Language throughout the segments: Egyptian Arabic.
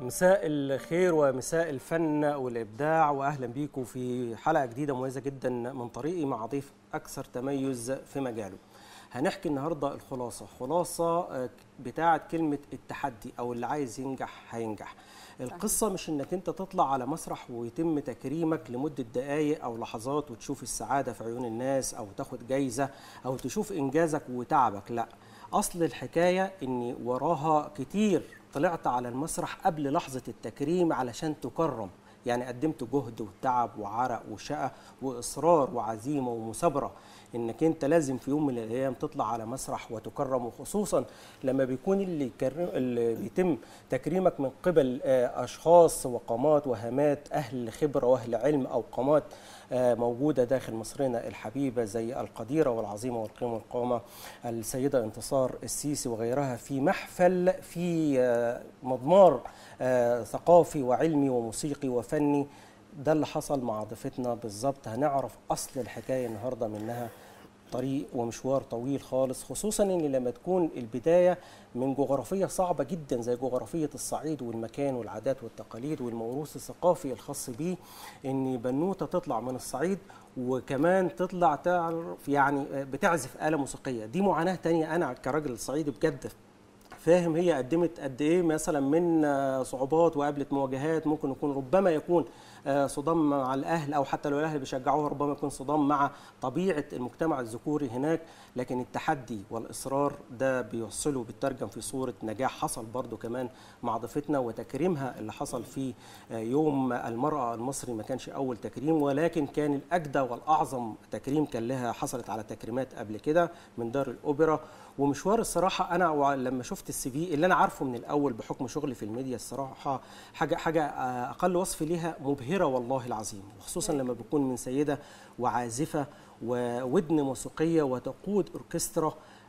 مساء الخير ومساء الفن والابداع واهلا بيكم في حلقه جديده مميزه جدا من طريقي مع ضيف اكثر تميز في مجاله. هنحكي النهارده الخلاصه، خلاصه بتاعه كلمه التحدي او اللي عايز ينجح هينجح. القصة مش انك انت تطلع على مسرح ويتم تكريمك لمدة دقايق او لحظات وتشوف السعادة في عيون الناس او تاخد جايزة او تشوف انجازك وتعبك لا اصل الحكاية ان وراها كتير طلعت على المسرح قبل لحظة التكريم علشان تكرم يعني قدمت جهد وتعب وعرق وشقة وإصرار وعزيمة ومثابرة إنك أنت لازم في يوم من الأيام تطلع على مسرح وتكرم وخصوصا لما بيكون اللي, يكرم اللي بيتم تكريمك من قبل أشخاص وقامات وهامات أهل خبرة وأهل علم أو قامات موجودة داخل مصرنا الحبيبة زي القديرة والعظيمة والقيمة والقامة السيدة انتصار السيسي وغيرها في محفل في مضمار ثقافي وعلمي وموسيقي وفني ده اللي حصل مع ضيفتنا بالظبط هنعرف أصل الحكاية النهاردة منها طريق ومشوار طويل خالص خصوصا ان لما تكون البدايه من جغرافيه صعبه جدا زي جغرافيه الصعيد والمكان والعادات والتقاليد والموروث الثقافي الخاص بيه ان بنوته تطلع من الصعيد وكمان تطلع تعرف يعني بتعزف آلة موسيقية دي معاناة تانية أنا كراجل صعيدي بجد فاهم هي قدمت قد ايه مثلا من صعوبات وقابلت مواجهات ممكن يكون ربما يكون صدام مع الاهل او حتى لو الاهل بيشجعوها ربما يكون صدام مع طبيعه المجتمع الذكوري هناك لكن التحدي والاصرار ده بيوصله بالترجم في صوره نجاح حصل برضو كمان مع ضيفتنا وتكريمها اللي حصل في يوم المراه المصري ما كانش اول تكريم ولكن كان الاجدى والاعظم تكريم كان لها حصلت على تكريمات قبل كده من دار الاوبرا ومشوار الصراحه انا لما شفت السي في اللي انا عارفه من الاول بحكم شغلي في الميديا الصراحه حاجه حاجه اقل وصف ليها مبهره والله العظيم وخصوصا لما بكون من سيده وعازفه وودن موسيقيه وتقود اوركسترا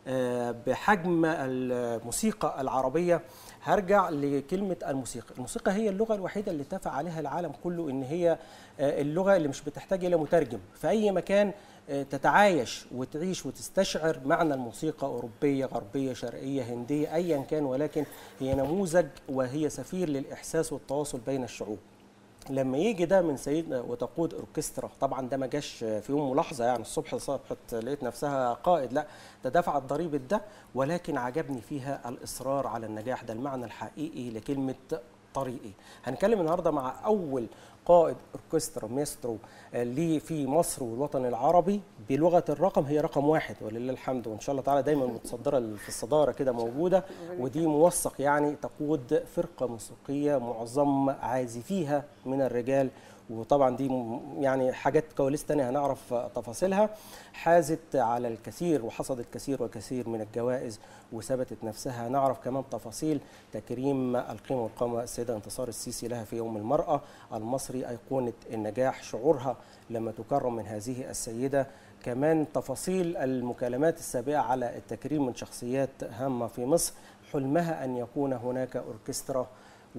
بحجم الموسيقى العربيه هرجع لكلمه الموسيقى، الموسيقى هي اللغه الوحيده اللي اتفق عليها العالم كله ان هي اللغه اللي مش بتحتاج الى مترجم، في اي مكان تتعايش وتعيش وتستشعر معنى الموسيقى أوروبية غربية شرقية هندية أيا كان ولكن هي نموذج وهي سفير للإحساس والتواصل بين الشعوب لما يجي ده من سيد وتقود اوركسترا طبعا ده ما جاش في يوم ملاحظه يعني الصبح صبحت لقيت نفسها قائد لا ده دفعت ضريبه ده ولكن عجبني فيها الاصرار على النجاح ده المعنى الحقيقي لكلمه طريقي هنتكلم النهارده مع اول قائد اوركسترا ماسترو ليه في مصر والوطن العربي بلغه الرقم هي رقم واحد ولله الحمد وان شاء الله تعالى دايما متصدره في الصداره كده موجوده ودي موثق يعني تقود فرقه موسيقيه معظم عازفيها من الرجال وطبعا دي يعني حاجات كواليس تانية هنعرف تفاصيلها حازت على الكثير وحصدت كثير وكثير من الجوائز وثبتت نفسها نعرف كمان تفاصيل تكريم القيمة والقامة السيدة انتصار السيسي لها في يوم المرأة المصري أيقونة النجاح شعورها لما تكرم من هذه السيدة كمان تفاصيل المكالمات السابقة على التكريم من شخصيات هامة في مصر حلمها أن يكون هناك أوركسترا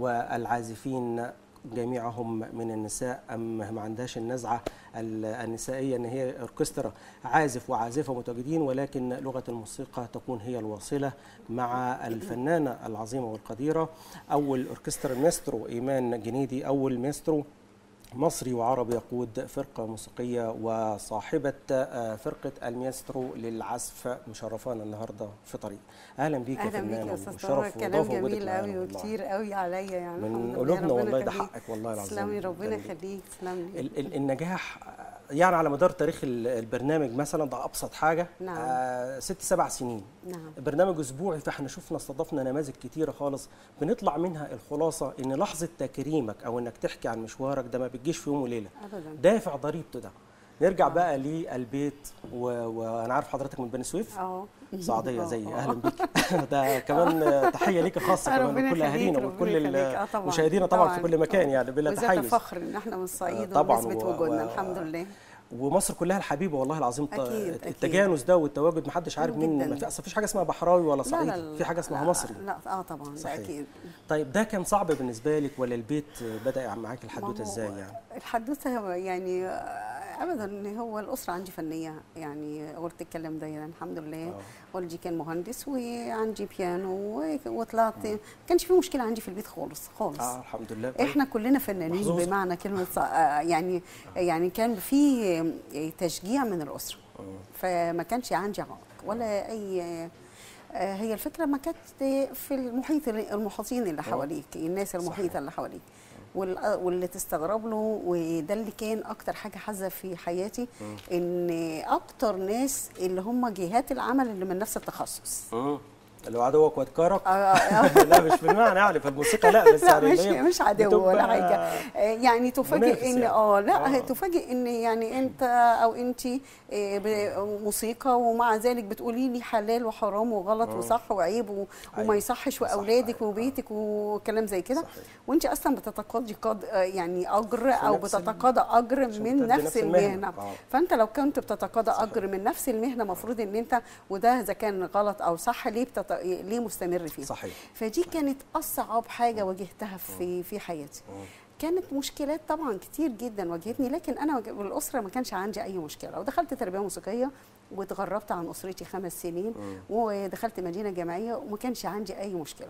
والعازفين جميعهم من النساء ام ما عندهاش النزعه النسائيه ان هي اوركسترا عازف وعازفه متواجدين ولكن لغه الموسيقى تكون هي الواصله مع الفنانه العظيمه والقديره اول اوركسترا ماسترو ايمان جنيدي اول ماسترو مصري وعربي يقود فرقة موسيقية وصاحبة فرقة الميسترو للعزف مشرفانا النهاردة في طريق أهلا بيك يا فنان وشرف كلام جميل قوي وكتير قوي عليا يعني من قلوبنا والله ده حقك والله العظيم تسلمي ربنا يخليك تسلمي النجاح يعني على مدار تاريخ البرنامج مثلا ده ابسط حاجه نعم. آه ست سبع سنين نعم. برنامج اسبوعي فاحنا شفنا استضفنا نماذج كتيره خالص بنطلع منها الخلاصه ان لحظه تكريمك او انك تحكي عن مشوارك ده ما بتجيش في يوم وليله ابدا دافع ضريبته ده نرجع آه. بقى للبيت وانا عارف حضرتك من بني سويف اه صعيديه زي اهلا بيك ده كمان تحيه ليك خاصه كمان لكل اهالينا وكل مشاهدينا طبعا في كل مكان يعني بلا تحيز فخر ان احنا من الصعيد طبعا ونثبت وجودنا الحمد لله ومصر كلها الحبيبه والله العظيم أكيد التجانس ده والتواجد محدش عارف مين ما في اصل فيش حاجه اسمها بحراوي ولا لا صعيدي لا لا في حاجه اسمها لا مصري لا اه طبعا ده صحيح. اكيد طيب ده كان صعب بالنسبه لك ولا البيت بدا معاك الحدوته ما هو ازاي يعني الحدوته هو يعني ابدا هو الاسره عندي فنيه يعني قلت الكلام ده يعني الحمد لله آه. والدي كان مهندس وعندي بيانو و- وطلعت ما كانش في مشكله عندي في البيت خالص خالص اه الحمد لله احنا كلنا فنانين محظوظة. بمعنى كلمه ص- آه، يعني يعني كان في تشجيع من الاسره آه. فما كانش عندي عائق ولا اي آه، هي الفكره ما كانت في المحيط اللي- المحيطين اللي حواليك الناس المحيطه اللي حواليك وال- واللي تستغرب له وده اللي كان اكتر حاجه حازه في حياتي ان اكتر ناس اللي هم جهات العمل اللي من نفس التخصص مم. اللي هو عدوك واتكارك آه، آه، لا مش بالمعنى يعني في الموسيقى لا بس لا يعني مش اللي هي مش عدو ولا بتبقى حاجه آه، يعني تفاجئ منافس ان يعني. اه لا آه. تفاجئ ان يعني انت او انت آه، ب- موسيقى ومع ذلك بتقولي لي حلال وحرام وغلط وصح وعيب و- وما أيوة. يصحش صح، واولادك أيوة. وبيتك وكلام زي كده صحيح. وانت اصلا بتتقاضي قد آه، يعني اجر او نفس ال- بتتقاضى اجر عشان من بتأدي نفس نفس المهنة. المهنه آه. فانت لو كنت بتتقاضى صحيح. اجر من نفس المهنه المفروض ان انت وده اذا كان غلط او صح ليه بتت... ليه مستمر فيه صحيح فدي كانت اصعب حاجه واجهتها في في حياتي كانت مشكلات طبعا كتير جدا واجهتني لكن انا وج- والاسره ما كانش عندي اي مشكله ودخلت تربيه موسيقيه واتغربت عن اسرتي خمس سنين ودخلت مدينه جامعيه وما كانش عندي اي مشكله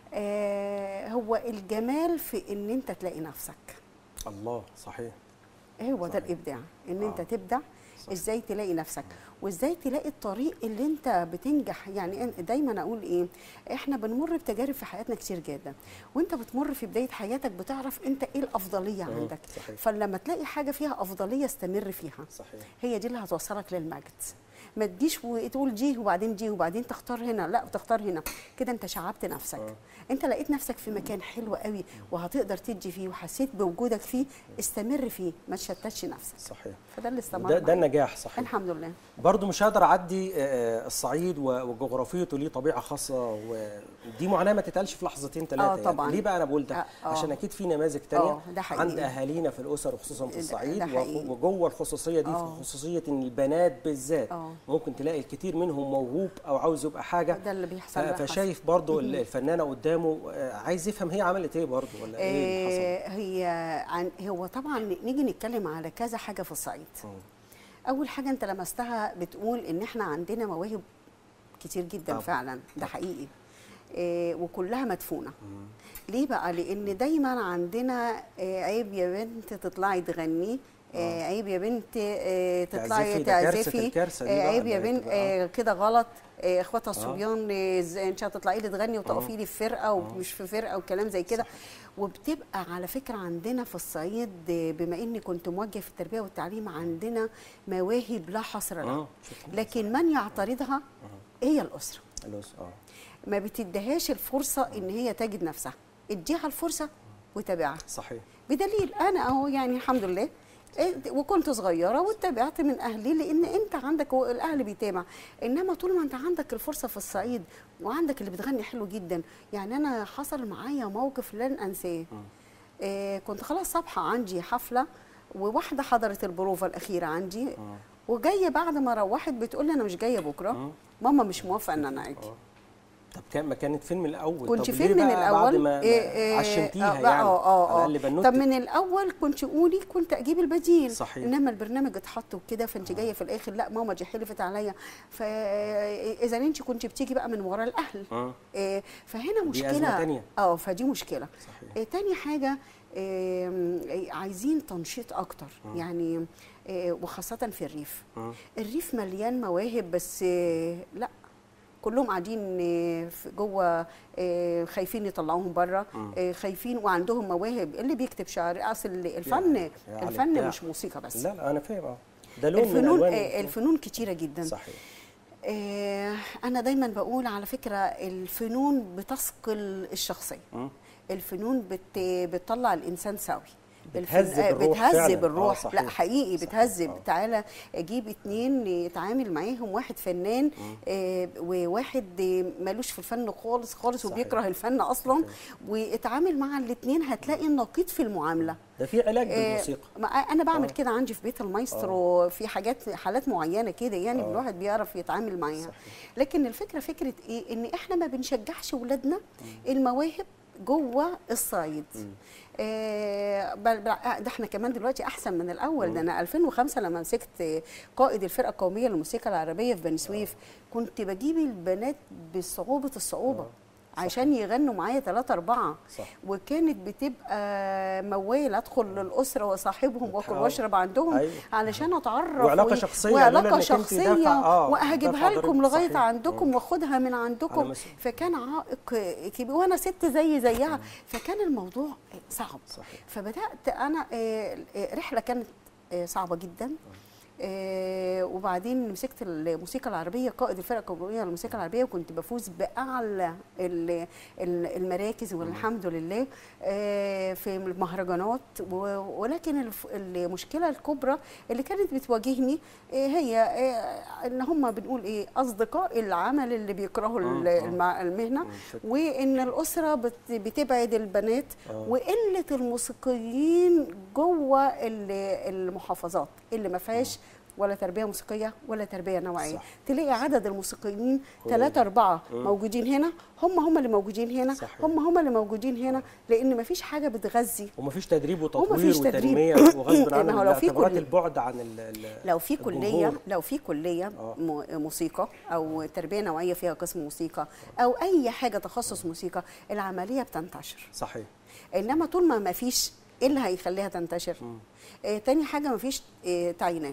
آه هو الجمال في ان انت تلاقي نفسك الله صحيح هو ده صحيح. الابداع ان انت آه. تبدع صح. ازاي تلاقي نفسك وازاي تلاقي الطريق اللي انت بتنجح يعني أنا دايما اقول ايه احنا بنمر بتجارب في حياتنا كتير جدا وانت بتمر في بدايه حياتك بتعرف انت ايه الافضليه مم. عندك صحيح. فلما تلاقي حاجه فيها افضليه استمر فيها صحيح هي دي اللي هتوصلك للمجد ما تجيش وتقول دي وبعدين دي وبعدين تختار هنا لا وتختار هنا كده انت شعبت نفسك آه. انت لقيت نفسك في مكان حلو قوي وهتقدر تدي فيه وحسيت بوجودك فيه استمر فيه ما تشتتش نفسك صحيح فده اللي استمر ده, ده معايا. النجاح صحيح الحمد لله برضه مش هقدر اعدي آه، الصعيد و- وجغرافيته ليه طبيعه خاصه ودي معاناه ما تتقالش في لحظتين ثلاثه آه، طبعاً. ليه بقى انا بقول ده آه، آه. عشان اكيد في نماذج تانية آه، ده حقيقي. عند اهالينا في الاسر وخصوصا في ده- الصعيد ده و- حقيقي. وجوه الخصوصيه دي آه. في خصوصيه ان البنات بالذات آه. ممكن تلاقي الكتير منهم موهوب او عاوز يبقى حاجه ده اللي بيحصل ف- ده حصل. فشايف برضه الفنانه قدامه آه، عايز يفهم هي عملت ايه برضه ولا ايه اللي حصل آه هي عن هو طبعا نيجي نتكلم على كذا حاجه في الصعيد مم. اول حاجه انت لمستها بتقول ان احنا عندنا مواهب كتير جدا طبعاً. فعلا ده طبعاً. حقيقي آه وكلها مدفونه ليه بقى لان دايما عندنا آه عيب يا بنت تطلعي تغني آه عيب يا بنت آه تطلعي تعزفي، ده كارثة تعزفي الكارثة دي آه بقى، عيب يا ده بنت تبقى- آه كده غلط آه اخواتها الصبيان آه ازاي انت هتطلعي لي تغني وتقفي آه. لي في فرقه ومش في فرقه وكلام زي كده وبتبقى على فكره عندنا في الصعيد آه، بما اني كنت موجه في التربيه والتعليم عندنا مواهب لا حصر لها اه شفت لكن من يعترضها هي الاسره الأس- اه ما بتديهاش الفرصه ان هي تجد نفسها اديها الفرصه وتابعها صحيح بدليل انا اهو يعني الحمد لله إيه، وكنت صغيره واتبعت من اهلي لان انت عندك هو الاهل بيتابع انما طول ما انت عندك الفرصه في الصعيد وعندك اللي بتغني حلو جدا يعني انا حصل معايا موقف لن انساه إيه كنت خلاص صبحه عندي حفله وواحده حضرت البروفه الاخيره عندي وجايه بعد ما روحت بتقول لي انا مش جايه بكره ماما مش موافقه ان انا اجي اه طب كان ما كانت فين من الاول كنت طب فين ليه من بقى الاول بعد ما إيه ما إيه عشمتيها آه يعني بقى اه اه على الأقل اه بنوتة طب من الاول كنت قولي كنت اجيب البديل صحيح. انما البرنامج اتحط وكده فانت جايه في الاخر لا ماما دي حلفت عليا فاذا انت كنت بتيجي بقى من ورا الاهل اه إيه فهنا دي مشكله أزمة تانية. اه فدي مشكله صحيح إيه تاني حاجه إيه عايزين تنشيط اكتر يعني إيه وخاصه في الريف مم. الريف مليان مواهب بس آه، لا كلهم قاعدين آه، في- جوه آه، خايفين يطلعوهم بره آه، خايفين وعندهم مواهب اللي بيكتب شعر اصل الفن يعني على الفن الإبداع. مش موسيقى بس لا لا انا فاهم اه ده لون من الفنون الوان آه، الفنون كتيره جدا صحيح آه، انا دايما بقول على فكره الفنون بتثقل الشخصيه مم. الفنون بت بتطلع الانسان سوي بتهذب آه، الروح فعلاً. بتهذب آه، الروح صحيح. لا حقيقي صحيح. بتهذب آه. تعالى اجيب اتنين يتعامل معاهم واحد فنان آه وواحد آه، ملوش في الفن خالص خالص صحيح. وبيكره الفن اصلا واتعامل مع الاتنين هتلاقي النقيض في المعامله ده في علاج آه، بالموسيقى ما انا بعمل آه. كده عندي في بيت المايسترو في حاجات حالات معينه كده يعني آه. الواحد بيعرف يتعامل معاها صحيح. لكن الفكره فكره ايه ان احنا ما بنشجعش ولادنا المواهب جوه الصعيد آه، بل بل ده احنا كمان دلوقتي احسن من الاول ده انا 2005 لما مسكت قائد الفرقه القوميه للموسيقى العربيه في بني سويف كنت بجيب البنات بصعوبه الصعوبه آه. عشان يغنوا معايا ثلاثة أربعة صح. وكانت بتبقى موال أدخل للأسرة وأصاحبهم وآكل بتحاول. وأشرب عندهم أيوة. علشان أتعرف وعلاقة و- شخصية، لولا وعلاقة إنك أنت شخصية دافعة- آه، وأهجبها دافعة لكم ضريبة. لغاية صحيح. عندكم مم. واخدها من على عندكم مسؤول. فكان عائق كبير وأنا ست زي زيها فكان الموضوع صعب صحيح. فبدأت أنا آه، آه، رحلة كانت آه، صعبة جدا آه، وبعدين مسكت الموسيقى العربية قائد الفرقة القومية للموسيقى العربية وكنت بفوز بأعلى ال- ال- المراكز والحمد لله آه، في المهرجانات و- ولكن الف- المشكلة الكبرى اللي كانت بتواجهني آه، هي آه، ان هم بنقول ايه اصدقاء العمل اللي بيكرهوا ال- آه، آه. المع- المهنة مم، شكراً. وان الاسره بت- بتبعد البنات آه. وقله الموسيقيين جوه ال- المحافظات اللي ما فيهاش ولا تربيه موسيقيه ولا تربيه نوعيه صح. تلاقي عدد الموسيقيين قليل. ثلاثة أربعة مم. موجودين هنا هم هم اللي موجودين هنا صحيح. هم هم اللي موجودين هنا لأن ما فيش حاجة بتغذي ومفيش تدريب وتطوير ومفيش تدريب. وتنميه وغصب عن ما هو لو في اعتبارات كل- البعد عن ال- ال- لو في كليه الجمهور. لو في كليه آه. م- موسيقى او تربيه نوعيه فيها قسم موسيقى او اي حاجه تخصص موسيقى العمليه بتنتشر صحيح انما طول ما ما فيش ايه اللي هيخليها تنتشر آه تاني حاجه ما فيش آه تعيينات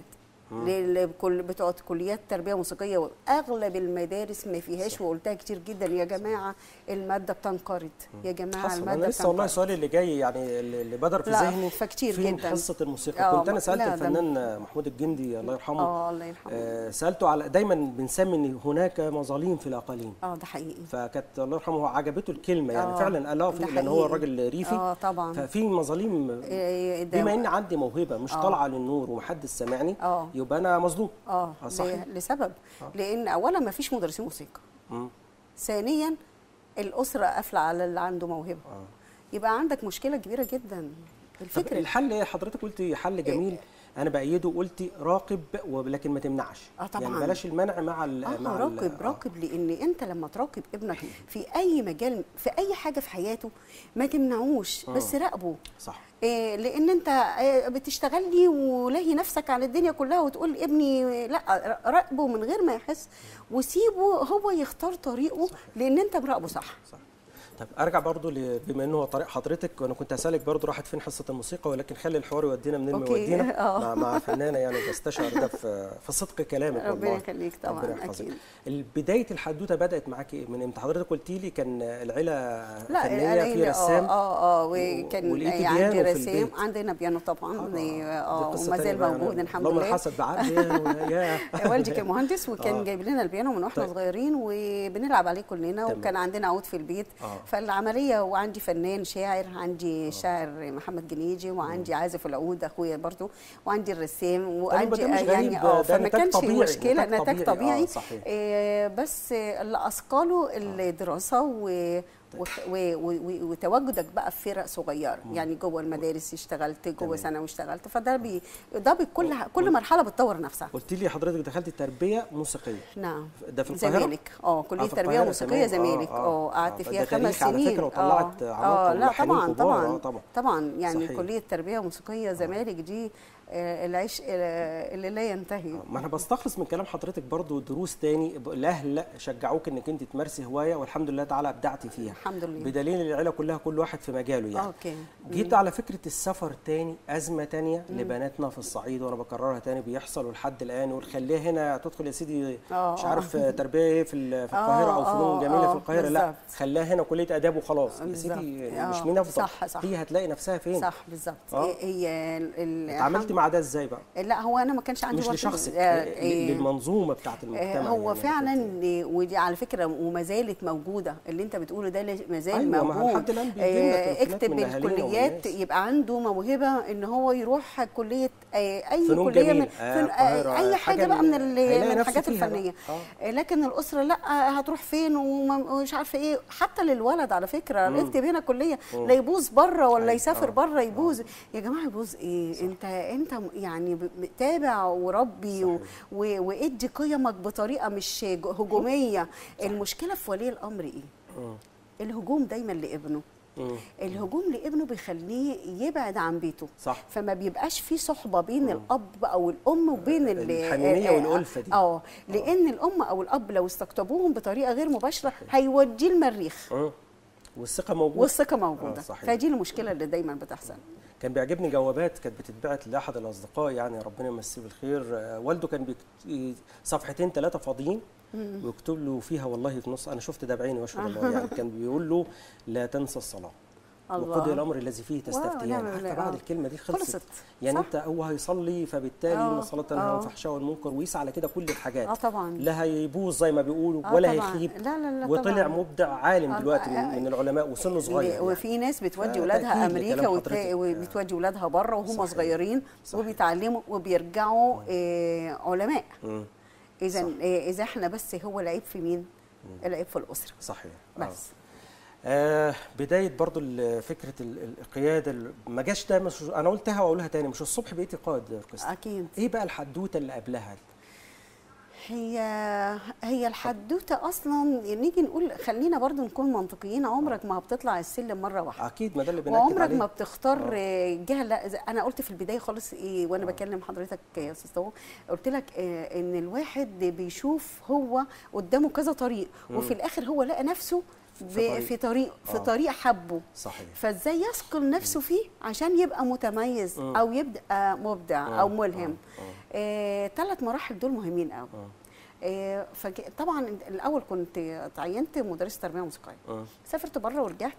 لكل بتوع كليات تربيه موسيقيه واغلب المدارس ما فيهاش وقلتها كتير جدا يا جماعه الماده بتنقرض يا جماعه حصل الماده انا لسه والله بتنقرض. السؤال اللي جاي يعني اللي اللي بدر في لا، ذهني فكتير فين جداً. حصه الموسيقى آه، كنت انا ما- سالت لا، ده- الفنان محمود الجندي الله يرحمه اه الله يرحمه آه سالته على دايما بنسمي ان هناك مظالم في الاقاليم اه ده حقيقي فكانت الله يرحمه عجبته الكلمه يعني آه، فعلا قالها ده في لان هو حقيقي. الراجل ريفي اه طبعا ففي مظالم إيه ده- بما ان عندي موهبه مش آه. طالعه للنور ومحدش سامعني آه. يبقى انا مظلوم اه آه، صحيح. ل- لسبب لان اولا ما فيش مدرسين موسيقى مم. ثانيا الاسره قافله على اللي عنده موهبه آه. يبقى عندك مشكله كبيره جدا طب الفكره الحل ايه حضرتك قلتي حل جميل انا بايده قلتي راقب ولكن ما تمنعش آه، طبعاً. يعني بلاش المنع مع ال اه مع ال- راقب آه. راقب لان انت لما تراقب ابنك في اي مجال في اي حاجه في حياته ما تمنعوش بس راقبه صح إيه لان انت إيه بتشتغل لي ولاهي نفسك على الدنيا كلها وتقول ابني لا راقبه من غير ما يحس وسيبه هو يختار طريقه لان انت مراقبه صح صح طب ارجع برضو ل- بما انه هو طريق حضرتك وانا كنت هسالك برضو راحت فين حصه الموسيقى ولكن خلي الحوار يودينا منين ما أوكي. يودينا آه. مع, مع فنانه يعني بستشعر ده في في صدق كلامك ربنا والله يخليك طبعاً، ربنا يحفظك. أكيد. بدايه الحدوته بدات معاكي من امتى حضرتك قلتي لي كان العيله لا فنيه أنا في هنا- رسام اه اه اه وكان ولقيتي عندي بيانو في رسام البيت. عندنا بيانو طبعا دي اه قصة وما تانية زال بقى. موجود أنا- الحمد اللهم لله الحسد بعد يا يا والدي كان مهندس وكان آه. جايب لنا البيانو من واحنا طيب. صغيرين وبنلعب عليه كلنا تمام. وكان عندنا عود في البيت آه. فالعمليه وعندي فنان شاعر عندي شاعر محمد جنيجي وعندي عازف العود اخويا برضو وعندي الرسام وعندي ده مش غريب، يعني اه ده فما نتاج كانش طبيعي، مشكله نتاج نتاج طبيعي. طبيعي آه، صحيح. آه، بس اللي اثقله الدراسه و وخ- و- و- و- وتواجدك بقى في فرق صغيره يعني جوه المدارس اشتغلت جوه تمام. ثانوي اشتغلت فده بي ده بكل كل مرحله بتطور نفسها قلت لي حضرتك دخلتي تربيه موسيقيه نعم ده في القاهرة؟ زمالك اه كليه آه، في تربيه القاهرة، موسيقيه تمام. آه، زمالك آه، اه قعدت آه، فيها ده خمس تاريخ على سنين فكرة وطلعت اه عمالقة اه لا وملحنين طبعا كبار، طبعا آه، طبعا. طبعا يعني صحيح. كليه تربيه موسيقيه زمالك دي آه، العشق آه، اللي لا ينتهي ما انا بستخلص من كلام حضرتك برضو دروس تاني ب- الاهل شجعوك انك انت تمارسي هوايه والحمد لله تعالى ابدعتي فيها الحمد لله بدليل ان العيله كلها كل واحد في مجاله يعني اوكي جيت على فكره السفر تاني ازمه تانية لبناتنا في الصعيد وانا بكررها تاني بيحصل ولحد الان والخليها هنا تدخل يا سيدي آه، مش آه. عارف تربيه ايه في ال- في آه، القاهره او فنون آه، جميله آه، في القاهره لا بالظبط. خليها هنا كليه اداب وخلاص يا بالظبط. سيدي آه، مش مين افضل صح، صح. هي هتلاقي نفسها فين صح بالظبط آه. هي ال- ال- اتعاملتي مع ده ازاي بقى لا هو انا ما كانش عندي مش وقت- لشخصك آه، ل- إيه، للمنظومه بتاعت آه، المجتمع هو يعني فعلا ودي على فكره وما زالت موجوده اللي انت بتقوله ده ما زال أيوة، ما موجود لحد الآن بيجي لنا آه، تليفونات اكتب من أهالينا الكليات والناس. يبقى عنده موهبه ان هو يروح كليه آه، اي فنون كليه جميلة، من آه، فن- القاهرة، آه، اي حاجة حاجه بقى من اللي ال- هيلاقي من نفسه الحاجات فيها بقى. الفنيه آه. آه، لكن الاسره لا هتروح فين وما- ومش عارفه ايه حتى للولد على فكره اكتب هنا كليه لا يبوظ بره ولا أيوة، يسافر آه، بره يبوظ يا جماعه يبوظ ايه انت انت يعني ب- تابع وربي و- و- وادي قيمك بطريقه مش ج- هجوميه المشكله في ولي الامر ايه مم. الهجوم دايما لابنه مم. الهجوم لابنه بيخليه يبعد عن بيته صح فما بيبقاش في صحبه بين الاب او الام وبين ال- الحميمية آه، آه، والألفة دي. اه لان الام او الاب لو استقطبوهم بطريقه غير مباشره هيوديه المريخ مم. والثقه موجوده والثقه موجوده آه، صحيح. فدي المشكله اللي دايما بتحصل كان بيعجبني جوابات كانت بتتبعت لاحد الاصدقاء يعني ربنا يمسيه بالخير آه، والده كان بيكت... صفحتين ثلاثه فاضيين ويكتب له فيها والله في نص انا شفت ده بعيني واشهد الله يعني كان بيقول له لا تنسى الصلاه الله. وقضي الامر الذي فيه واو، تستفتيان نعم حتى بالله، بعد آه. الكلمه دي خلصت, خلصت، يعني صح. انت هو هيصلي فبالتالي آه، ان الصلاه تنهى عن آه. الفحشاء والمنكر ويسعى على كده كل الحاجات اه طبعا لا هيبوظ زي ما بيقولوا آه ولا طبعاً. هيخيب لا لا لا وطلع طبعاً. مبدع عالم آه، دلوقتي آه، من, من العلماء وسنه صغير يعني. وفي ناس بتودي آه، ولادها تأكيد امريكا لكلام وت- حضرتك. وبتودي ولادها بره وهم صحيح. صغيرين صحيح. وبيتعلموا وبيرجعوا آه، علماء مم. اذا صح. آه، اذا احنا بس هو العيب في مين العيب في الاسره صحيح آه. بس آه بدايه برضو ال- فكره ال- ال- القياده ال- ما جاش ده مش انا قلتها واقولها تاني مش الصبح بقيتي قائد يا أوركسترا. اكيد ايه بقى الحدوته اللي قبلها دي؟ هي هي الحدوته اصلا نيجي نقول خلينا برضو نكون منطقيين عمرك ما بتطلع السلم مره واحده اكيد ما ده اللي بنأكد وعمرك عليه ما بتختار آه، جهه لا إذا- انا قلت في البدايه خالص ايه وانا بكلم حضرتك يا استاذ طه قلت لك آه، ان الواحد بيشوف هو قدامه كذا طريق وفي الاخر هو لقى نفسه ب- طريق. في طريق في آه. طريق حبه صحيح فازاي يثقل نفسه فيه عشان يبقى متميز مم. او يبقى مبدع او مم. ملهم آه. ثلاث مراحل دول مهمين قوي آه. آه، فج- طبعا الاول كنت اتعينت مدرسه تربيه موسيقيه آه. سافرت بره ورجعت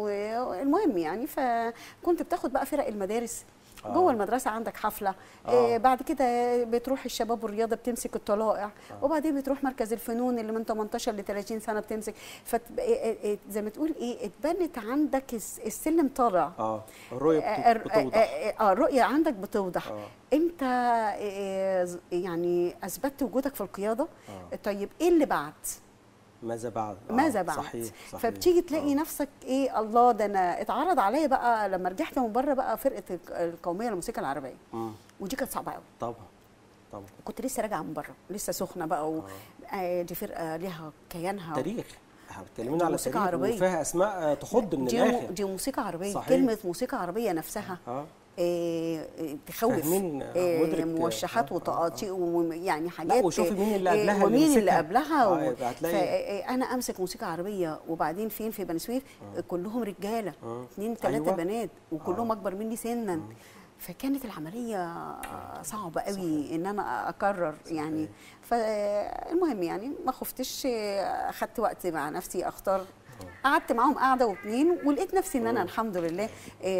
والمهم يعني فكنت بتاخد بقى فرق المدارس آه. جوه المدرسه عندك حفله آه. آه. بعد كده بتروح الشباب والرياضه بتمسك الطلائع آه. وبعدين بتروح مركز الفنون اللي من 18 ل 30 سنه بتمسك فت... زي ما تقول ايه اتبنت عندك الس- السلم طالع اه الرؤيه آه، بت- آه، بتوضح آه، اه الرؤيه عندك بتوضح آه. انت آه، ز- يعني اثبتت وجودك في القياده آه. طيب ايه اللي بعد ماذا بعد آه. ماذا بعد صحيح صحيح فبتيجي تلاقي آه. نفسك ايه الله ده انا اتعرض عليا بقى لما رجعت من بره بقى فرقه الق- القوميه للموسيقى العربيه مم. ودي كانت صعبه قوي طبعا طبعا كنت لسه راجعه من بره لسه سخنه بقى و... آه دي فرقه ليها كيانها تاريخ احنا دي بتكلمنا على موسيقى تاريخ عربية. وفيها اسماء آه، تخض من دي, الاخر دي موسيقى عربيه صحيح. كلمه موسيقى عربيه نفسها اه آه، آه، تخوف فاهمين، آه، آه، مدرك، آه، موشحات آه، وتقاطيع ويعني حاجات وشوفي مين اللي آه، قبلها اللي ومين اللي مسكها. قبلها آه، و... يبقى هتلاقي- فانا امسك موسيقى عربيه وبعدين فين في بني سويف كلهم رجاله آه. اثنين ثلاثه أيوة. بنات وكلهم اكبر مني سنا فكانت العمليه صعبه قوي ان انا اكرر يعني فالمهم يعني ما خفتش آه، اخدت وقت مع نفسي اختار قعدت معاهم قعده واتنين ولقيت نفسي ان انا الحمد لله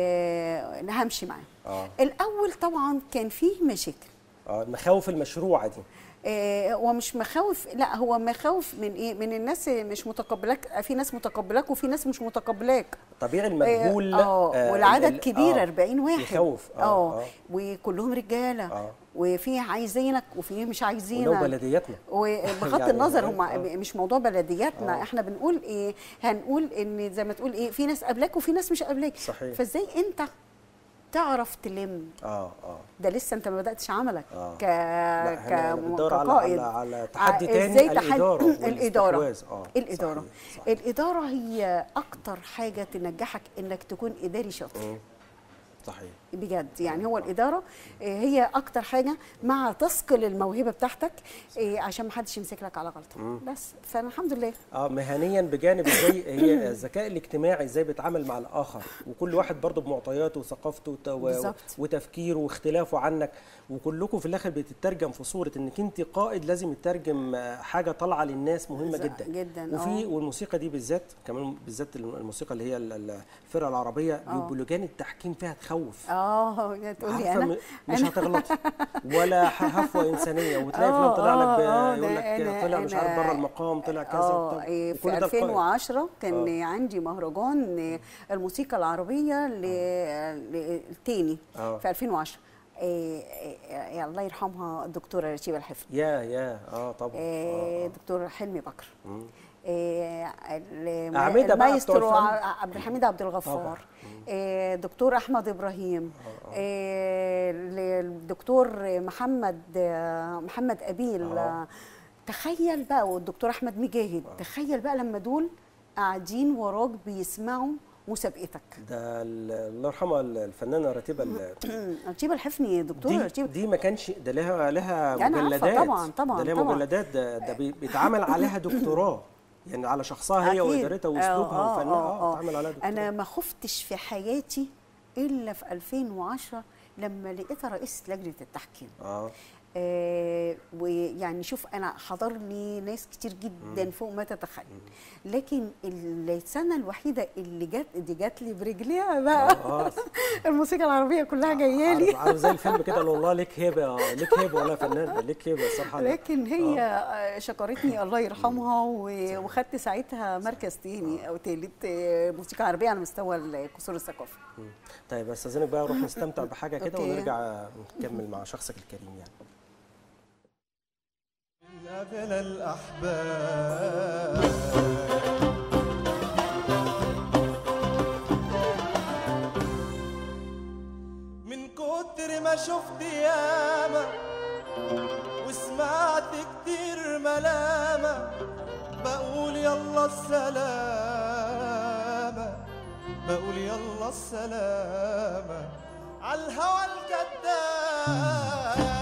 آه، همشي معاهم اه الاول طبعا كان فيه مشاكل اه المخاوف المشروعه دي آه، هو مش مخاوف لا هو مخاوف من ايه من الناس مش متقبلاك في ناس متقبلاك وفي ناس مش متقبلاك طبيعي المجهول اه آه، والعدد ال- كبير آه، 40 واحد يخوف اه, اه آه. وكلهم رجاله آه. وفي عايزينك وفي مش ولو عايزينك بلدياتنا وبغض يعني النظر آه، هم آه. مش موضوع بلدياتنا آه. احنا بنقول ايه هنقول ان زي ما تقول ايه في ناس قبلك وفي ناس مش قبلك صحيح. فازاي انت تعرف تلم اه اه ده لسه انت ما بداتش عملك آه. ك لا احنا ك- بندور على كقائد. على, على تحدي ع- تاني ازاي تحدي- الاداره الاداره والاستحواذ. اه الاداره صحيح. صحيح. الاداره هي اكتر حاجه تنجحك انك تكون اداري شاطر مم. صحيح بجد يعني هو الاداره آه، هي اكتر حاجه مع تثقل الموهبه بتاعتك آه، عشان ما حدش يمسك لك على غلطه بس فانا الحمد لله اه مهنيا بجانب ازاي هي الذكاء الاجتماعي ازاي بيتعامل مع الاخر وكل واحد برضه بمعطياته وثقافته وت- و- بالظبط. وتفكيره واختلافه عنك وكلكم في الاخر بتترجم في صوره انك انت قائد لازم يترجم آه، حاجه طالعه للناس مهمه ز- جدا جداً، وفي آه. والموسيقى دي بالذات كمان بالذات الموسيقى اللي هي ال- ال- الفرقه العربيه بيبقوا لجان التحكيم فيها تخوف اه تقول لي عارفة انا م- مش هتغلطي ولا ح- هفوه انسانيه وتلاقي فلان آه، طلع لك آه، آه، ب- يقول ده لك أنا- طلع مش عارف أنا- بره المقام طلع كذا اه وبتاع. إيه، وكل في ده القائد. 2010 كان عندي مهرجان آه، الموسيقى العربيه ل- ل- التاني آه. في 2010 إيه، إيه، الله يرحمها الدكتوره رشيبه الحفظ يا يا اه طبعا إيه، آه آه. دكتور حلمي بكر مم. إيه، ال- أعمدة بقى المايسترو بتوع الفن. ع- عبد الحميد عبد الغفار إيه، دكتور احمد ابراهيم إيه، ال- الدكتور محمد محمد ابيل آه. تخيل بقى والدكتور احمد مجاهد تخيل بقى لما دول قاعدين وراك بيسمعوا مسابقتك ده ال- الله يرحمها الفنانه رتيبه ال- رتيبه الحفني دكتوره دي, رتيبه دي ما كانش ده لها لها أنا عارفة مجلدات طبعاً، طبعاً، ده لها طبعاً. مجلدات ده, ده بي- بيتعمل عليها دكتوراه يعني على شخصها هي أكيد. وادارتها واسلوبها آه، آه، وفنها آه، اه آه. اتعمل عليها دكتوراه انا ما خفتش في حياتي الا في 2010 لما لقيتها رئيسه لجنه التحكيم اه آه ويعني شوف انا حضرني ناس كتير جدا فوق ما تتخيل لكن السنه الوحيده اللي جت دي جت لي برجليها بقى اه الموسيقى العربيه كلها جايه لي عارف, عارف زي الفيلم كده اللي والله ليك هيبه ليك هيبه ولا فنان ليك هيبه صراحه لكن هي آه. شكرتني الله يرحمها و- وخدت ساعتها مركز تاني او تالت آه، موسيقى عربيه على مستوى القصور الثقافي مم. طيب استاذنك بقى نروح نستمتع بحاجه كده أوكي. ونرجع نكمل مع شخصك الكريم يعني من أغلى الأحباب من كتر ما شفت ياما وسمعت كتير ملامة بقول يلا السلامة بقول يلا السلامة عالهوى الكذاب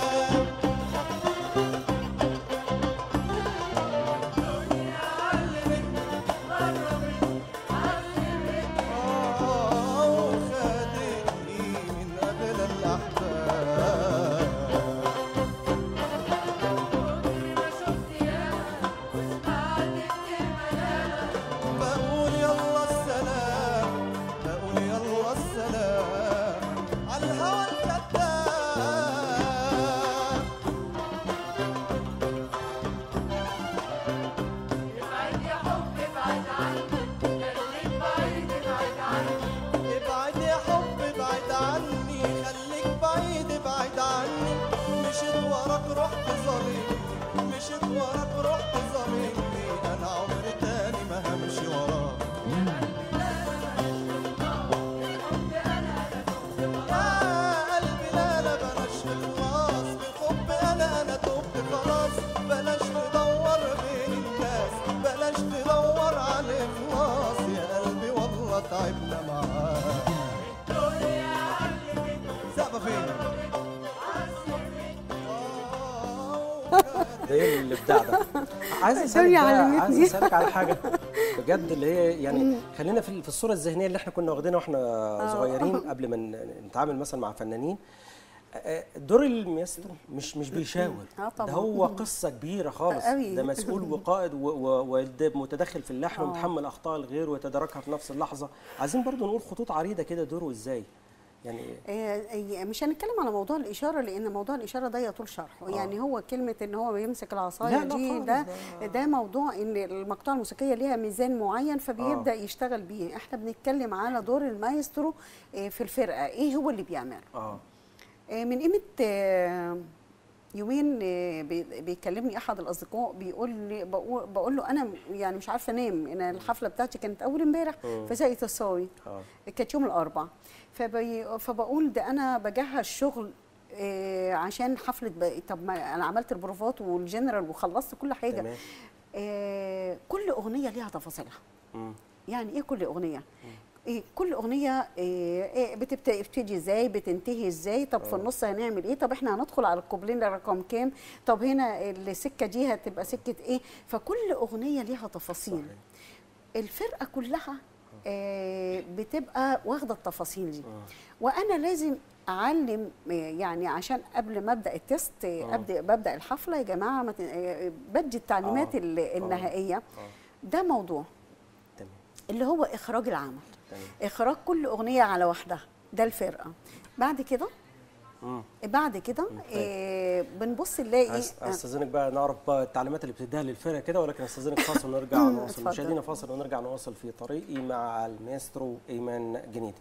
آه، وخدتني من قبل الأحباب بقول يلا السلام بقول يلا السلام عالهوى الكذاب ابعد يا حب ابعد عني خليك بعيد ابعد عني مشيت وراك رحت ظالمني مشيت وراك رحت ظالمني انا عمري تاني ما همشي وراك يا قلبي لا لا بلاش خلاص بالحب انا انا تبت خلاص بلاش تدور بين الناس بلاش تدور على الاخلاص يا قلبي والله تعبنا معاك سقفه فين ده ايه الابداع ده عايز اسالك الدنيا بقى- علمتني. عايز اسالك على حاجه بجد اللي هي يعني خلينا في في الصوره الذهنيه اللي احنا كنا واخدينها واحنا صغيرين قبل ما ن- نتعامل مثلا مع فنانين آه، دور المايسترو مش مش بيشاور آه طبعاً. ده هو قصه كبيره خالص أوي. ده مسؤول وقائد و- و- ومتدخل في اللحن آه. ومتحمل اخطاء الغير ويتداركها في نفس اللحظه عايزين برضو نقول خطوط عريضه كده دوره ازاي يعني آه، مش هنتكلم على موضوع الاشاره لان موضوع الاشاره ده يطول شرحه يعني هو كلمه ان هو بيمسك العصايه لا، لا دي خالص، ده ده- ده موضوع ان المقطوعه الموسيقيه ليها ميزان معين فبيبدا يشتغل بيه احنا بنتكلم على دور المايسترو آه، في الفرقه ايه هو اللي بيعمله اه آه، من قيمه آه، يومين آه، بي- بيكلمني احد الاصدقاء بيقول لي بقول, بقول له انا يعني مش عارفه انام انا الحفله بتاعتي كانت اول امبارح في زاويه الصاوي اه كانت يوم الاربعاء فبي فبقول ده انا بجهز شغل آه، عشان حفله ب... طب ما انا عملت البروفات والجنرال وخلصت كل حاجه تمام آه، كل اغنيه ليها تفاصيلها مم. يعني ايه كل اغنيه إيه كل اغنيه إيه إيه بتبدا بتبتدي ازاي بتنتهي ازاي طب في النص هنعمل ايه طب احنا هندخل على الكوبلين رقم كام طب هنا السكه دي هتبقى سكه ايه فكل اغنيه ليها تفاصيل صحيح. الفرقه كلها آه، بتبقى واخده التفاصيل دي وانا لازم اعلم آه، يعني عشان قبل ما ابدا التست آه، ابدا ببدا الحفله يا جماعه ما ت- آه، بدي التعليمات آه، ال- النهائيه آه. ده موضوع تمام اللي هو اخراج العمل تمام اخراج كل اغنيه على وحدها ده الفرقه بعد كده مم. بعد كده آه بنبص نلاقي عايز آه، استاذنك بقى نعرف بقى التعليمات اللي بتديها للفرقه كده ولكن استاذنك فاصل ونرجع نواصل اتفضل. مشاهدينا فاصل ونرجع نواصل في طريقي مع المايسترو ايمان جنيدي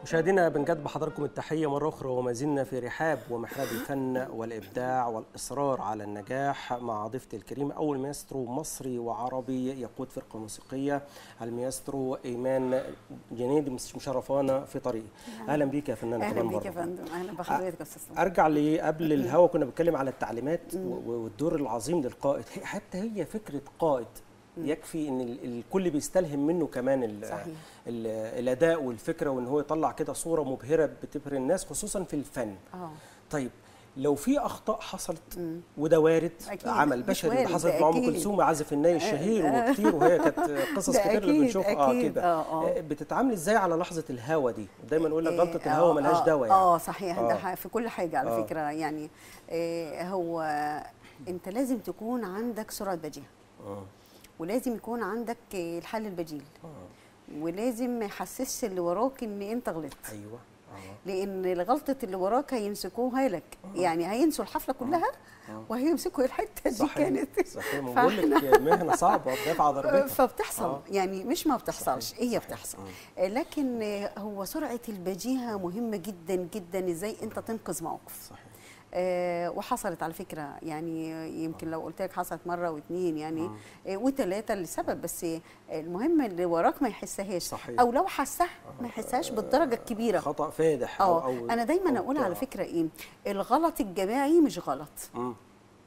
مشاهدينا بنجد بحضراتكم التحية مرة أخرى وما زلنا في رحاب ومحراب الفن والإبداع والإصرار على النجاح مع ضيفتي الكريمة أول ماسترو مصري وعربي يقود فرقة موسيقية الماسترو إيمان جنيدي مش- مشرفانا في طريقي أهلا بيك يا فنانة اهلا كمان بيك يا مرة فندم اهلا بحضرتك يا استاذ سلطان. ارجع لي قبل الهوا كنا بنتكلم على التعليمات و- والدور العظيم للقائد هي- حتى هي فكره قائد يكفي ان ال- الكل بيستلهم منه كمان ال صحيح. ال الاداء والفكره وان هو يطلع كده صوره مبهره بتبهر الناس خصوصا في الفن اه طيب لو في اخطاء حصلت وده وارد أكيد. عمل مش بشري وارد، حصلت ده مع ام أكيد. كلثوم عازف الناي الشهير وكتير وهي كانت قصص ده كتير اللي أكيد، بنشوفها اه أكيد. كده آه، آه. بتتعامل ازاي على لحظه الهوا دي دايما يقول لك إيه، غلطه آه، الهوا ملهاش آه، دواء يعني اه صحيح آه. ده ح- في كل حاجه على آه. فكره يعني إيه هو انت لازم تكون عندك سرعه بديهه آه. ولازم يكون عندك إيه، الحل البديل آه. ولازم ما يحسسش اللي وراك ان انت غلطت ايوه اه لان الغلطه اللي وراك هيمسكوها لك يعني هينسوا الحفله كلها وهيمسكوا الحته دي صحيح كانت صحيح ما بقول لك مهنه صعبه دافعه ضربتها فبتحصل آه. يعني مش ما بتحصلش صحيح، هي صحيح. بتحصل مم. آه، لكن آه، هو سرعه البديهه مهمه جدا جدا ازاي انت تنقذ موقف صحيح آه، وحصلت على فكره يعني يمكن لو قلت لك حصلت مره واثنين يعني آه، وثلاثه لسبب بس آه، المهم اللي وراك ما يحسهاش صحيح. او لو حسها ما يحسهاش بالدرجه الكبيره خطا فادح أو- اه أو انا دايما أو اقول على بتاع. فكره ايه الغلط الجماعي مش غلط مم.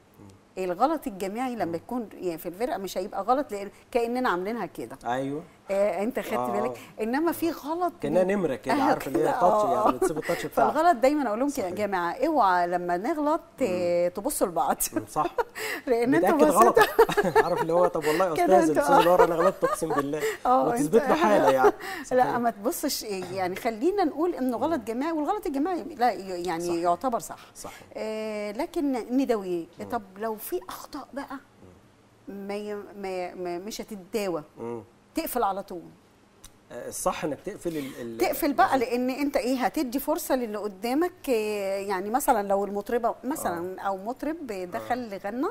الغلط الجماعي لما يكون يعني في الفرقه مش هيبقى غلط لان كاننا عاملينها كده ايوه آه انت خدت آه. بالك انما في غلط كانها بي- نمره كده آه، عارفه اللي هي كده، تاتش آه. يعني بتسيب التاتش بتاعها فالغلط دايما اقول لهم كده يا صحيح. جماعه اوعى لما نغلط آه، تبصوا لبعض مم، صح لان انت بتاكد بصيت غلطك عارف اللي هو طب والله يا كده استاذ أنت- الاستاذ اللي ورا انا غلطت اقسم بالله اه وتثبت أنت- له حاله يعني لا ما تبصش إيه، يعني خلينا نقول انه غلط جماعي والغلط الجماعي لا ي- يعني صح. يعتبر صح صحيح آه لكن ندوي طب لو في اخطاء بقى ما, ي... ما, ما مش هتتداوى مم. تقفل على طول آه، الصح انك تقفل ال- ال- تقفل بقى لان انت ايه هتدي فرصه للي قدامك آه، يعني مثلا لو المطربه مثلا او مطرب دخل غنى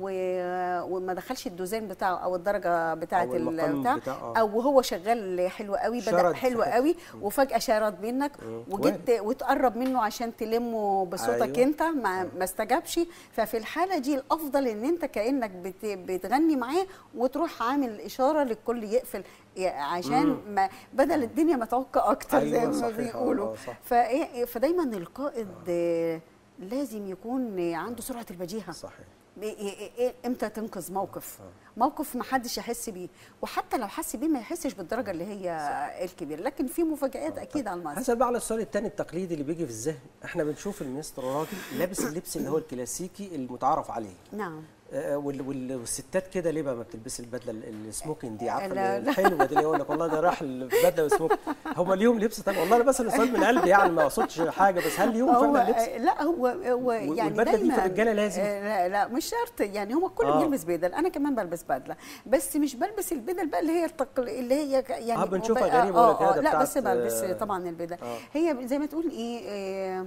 و- وما دخلش الدوزان بتاعه او الدرجه بتاعه أو المقام بتاع بتاع- آه. او هو شغال حلو قوي بدا شرد حلو في حتة. قوي وفجاه شرد منك مم. وجيت وتقرب منه عشان تلمه بصوتك أيوة. انت ما, ما استجابش ففي الحاله دي الافضل ان انت كانك بت بتغني معاه وتروح عامل اشاره للكل يقفل يا- عشان مم. ما بدل الدنيا ما تعك اكتر زي أيوة، ما صحيح. آه، بيقولوا آه، صح. فإيه- فدايما القائد آه، لازم يكون آه، عنده سرعه البديهه صحيح إيه- إيه- إيه- امتى تنقذ موقف موقف ما حدش يحس بيه وحتى لو حس بيه ما يحسش بالدرجه اللي هي الكبيره لكن في مفاجآت اكيد على المسرح هسأل بقى على السؤال الثاني التقليدي اللي بيجي في الذهن احنا بنشوف المستر راجل لابس اللبس اللي هو الكلاسيكي المتعارف عليه نعم آه، وال- وال- والستات كده ليه بقى ما بتلبس البدله ال- السموكينج دي عارفه لا، اللي لا. الحلوه دي اللي يقول لك والله ده راح البدله والسموك هم ليهم لبس طب والله انا بسال السؤال من قلبي يعني ما اقصدش حاجه بس هل ليهم هو فعلا لبس؟ آه، لا هو هو يعني والبدلة دي في دايما الرجالة لازم؟ آه، لا لا مش شرط يعني هو الكل آه. بيلبس بدل انا كمان بلبس بدله بس مش بلبس البدل بقى اللي هي التقل اللي هي ك- يعني آه، بنشوفها وب- غريبة آه ولا كده آه لا بتاعت، بس بلبس آه، طبعا البدل آه. هي زي ما تقول ايه آه،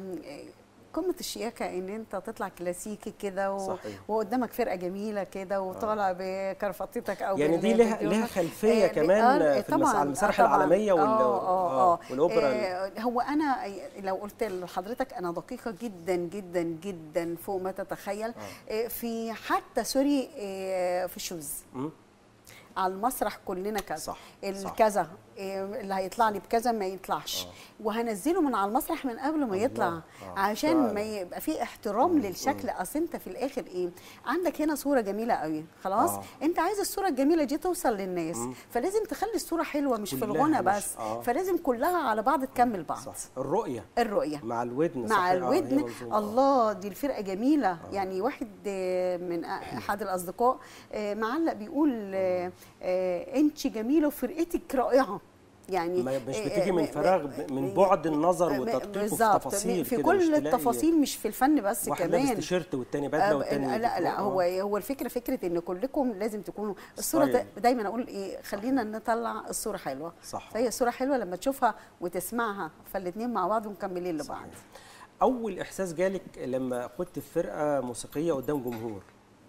قمة الشياكة ان انت تطلع كلاسيكي كده و... صحيح. وقدامك فرقة جميلة كده وطالع بكرفتك او يعني دي بالليل لها بديونك. لها خلفيه آه، كمان آه، في المس... طبعاً، على المسارح آه، طبعاً. العالميه وال... آه آه آه والاوبرا آه هو انا لو قلت لحضرتك انا دقيقه جدا جدا جدا فوق ما تتخيل آه. في حتى سوري آه في الشوز مم. على المسرح كلنا كذا صح، صح. الكذا إيه اللي هيطلع لي بكذا ما يطلعش وهنزله من على المسرح من قبل ما يطلع آه، عشان فعلا. ما يبقى في احترام للشكل اصل انت في الاخر ايه عندك هنا صوره جميله قوي خلاص آه. انت عايز الصوره الجميله دي توصل للناس فلازم تخلي الصوره حلوه مش في كلها الغنى مش- بس آه. فلازم كلها على بعض تكمل بعض صح الرؤيه الرؤيه مع الودن مع صحيح. آه، هي الودن منظومة. آه. الله دي الفرقه جميله يعني واحد آه، من احد الاصدقاء آه، معلق بيقول انت جميله وفرقتك رائعه يعني ما مش آه، بتيجي من آه، فراغ آه، من آه، بعد النظر آه، وتدقيق وفي بالظبط. تفاصيل في كده، كل مش تلاقي التفاصيل مش في الفن بس واحد لابس كمان تيشيرت والتاني بدله آه، والتاني لا لا آه. هو هو الفكره فكره ان كلكم لازم تكونوا الصوره ستايل. دا- دايما اقول ايه خلينا نطلع الصوره حلوه صح. فهي الصوره حلوه لما تشوفها وتسمعها فالاثنين مع بعض ومكملين لبعض اول احساس جالك لما قدت في فرقه موسيقيه قدام جمهور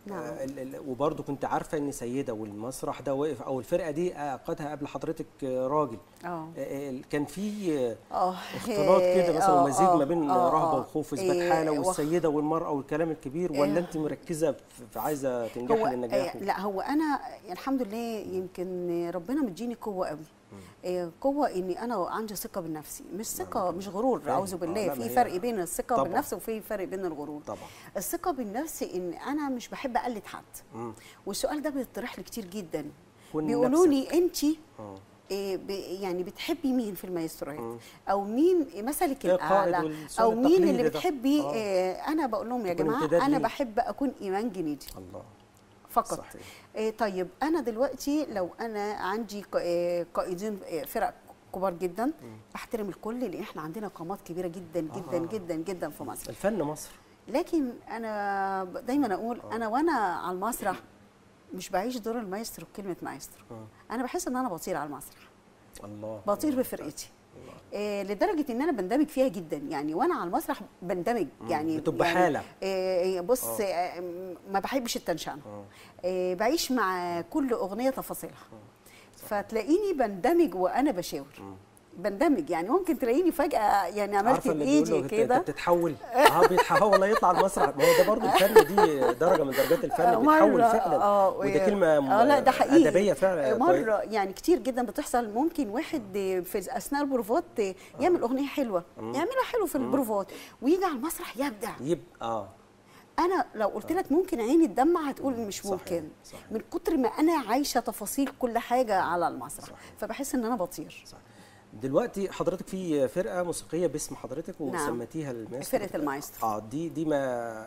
نعم. آه، ال- ال- وبرضه كنت عارفه ان سيده والمسرح ده واقف او الفرقه دي آه، قادها قبل حضرتك آه، راجل اه آه، آه، كان في آه، اه اختلاط كده مثلا آه، ومزيج آه، ما بين آه، رهبه آه. وخوف إيه، واثبات حاله وخ- والسيده والمراه والكلام الكبير ولا إيه. انت مركزه في في عايزه تنجحي هو للنجاح آه، لا هو انا الحمد لله يمكن ربنا مديني قوه قوي آه، قوه اني انا عندي ثقه بالنفس مش ثقه مش غرور فاهم. اعوذ آه، بالله لا، ما في هي- فرق بين الثقه طبعاً. بالنفس وفي فرق بين الغرور طبعا الثقه بالنفس ان انا مش بحب اقلد حد مم. والسؤال ده بيطرح لي كتير جدا كن بيقولوا نفسك. لي انت آه. إيه ب- يعني بتحبي مين في المايستروهات مم. او مين مثلك إيه القائد الاعلى والسؤال او مين اللي التقليدي ده؟ بتحبي آه. إيه انا بقول لهم يا يكون جماعه امتداد انا ليه. بحب اكون ايمان جنيدي الله فقط صحيح. إيه طيب انا دلوقتي لو انا عندي ق- إيه قائدين إيه فرق كبار جدا بحترم الكل لان احنا عندنا قامات كبيره جدا جدا آه. جدا جدا في مصر الفن مصر لكن انا ب- دايما اقول انا وانا على المسرح مش بعيش دور المايسترو بكلمه مايسترو آه. انا بحس ان انا بطير على المسرح الله بطير الله. بفرقتي إيه لدرجه ان انا بندمج فيها جدا يعني وانا على المسرح بندمج يعني بتبقى يعني حالة. إيه بص إيه ما بحبش التنشان آه. إيه بعيش مع كل اغنيه تفاصيلها فتلاقيني بندمج وانا بشاور بندمج يعني ممكن تلاقيني فجاه يعني عملت عارفه اللي بيقول له بايدي انت كده أنت بتتحول اه بيتحول والله يطلع المسرح ما هو ده برضه الفن دي درجه من درجات الفن آه، بيتحول مرة، فعلا اه وده كلمه م- اه لا ده حقيقي ادبيه فعلا مره يعني كتير جدا بتحصل ممكن واحد في اثناء البروفات يعمل اغنيه حلوه يعملها حلو في البروفات ويجي على المسرح يبدع يبقى اه انا لو قلت لك ممكن عيني تدمع هتقول مش صحيح، ممكن صحيح. من كتر ما انا عايشه تفاصيل كل حاجه على المسرح صحيح. فبحس ان انا بطير صح دلوقتي حضرتك في فرقه موسيقيه باسم حضرتك نعم. وسميتيها الماستر فرقة المايسترو. اه دي دي ما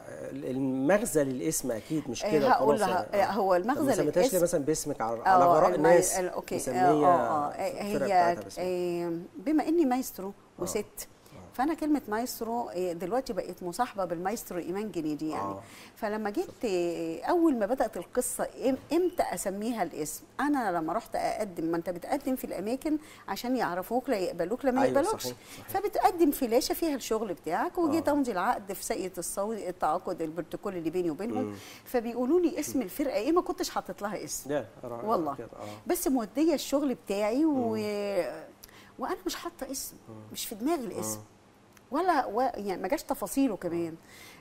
المغزى للاسم اكيد مش آه، كده هقول وخلاص لها يعني. آه، هو المغزى طب ما سميتهاش للاسم- كده مثلا باسمك على آه، على غراء الماي- ناس ال- اوكي مسميه آه، آه، آه. الفرقة هي بتاعتها باسمك. آه، بما اني مايسترو وست فانا كلمه مايسترو آه، دلوقتي بقت مصاحبه بالمايسترو ايمان جنيدي يعني آه. فلما جيت آه، اول ما بدات القصه إم- امتى اسميها الاسم انا لما رحت اقدم ما انت بتقدم في الاماكن عشان يعرفوك لا يقبلوك لا ما أيوة، يقبلوكش صحيح، صحيح. فبتقدم فلاشه فيها الشغل بتاعك وجيت آه. امضي العقد في ساقيه الصوت التعاقد البروتوكول اللي بيني وبينهم فبيقولوا لي اسم الفرقه ايه ما كنتش حاطط لها اسم لا رائع والله كده، آه. بس موديه الشغل بتاعي و... وانا مش حاطه اسم مش في دماغي الاسم ولا و... يعني ما جاش تفاصيله كمان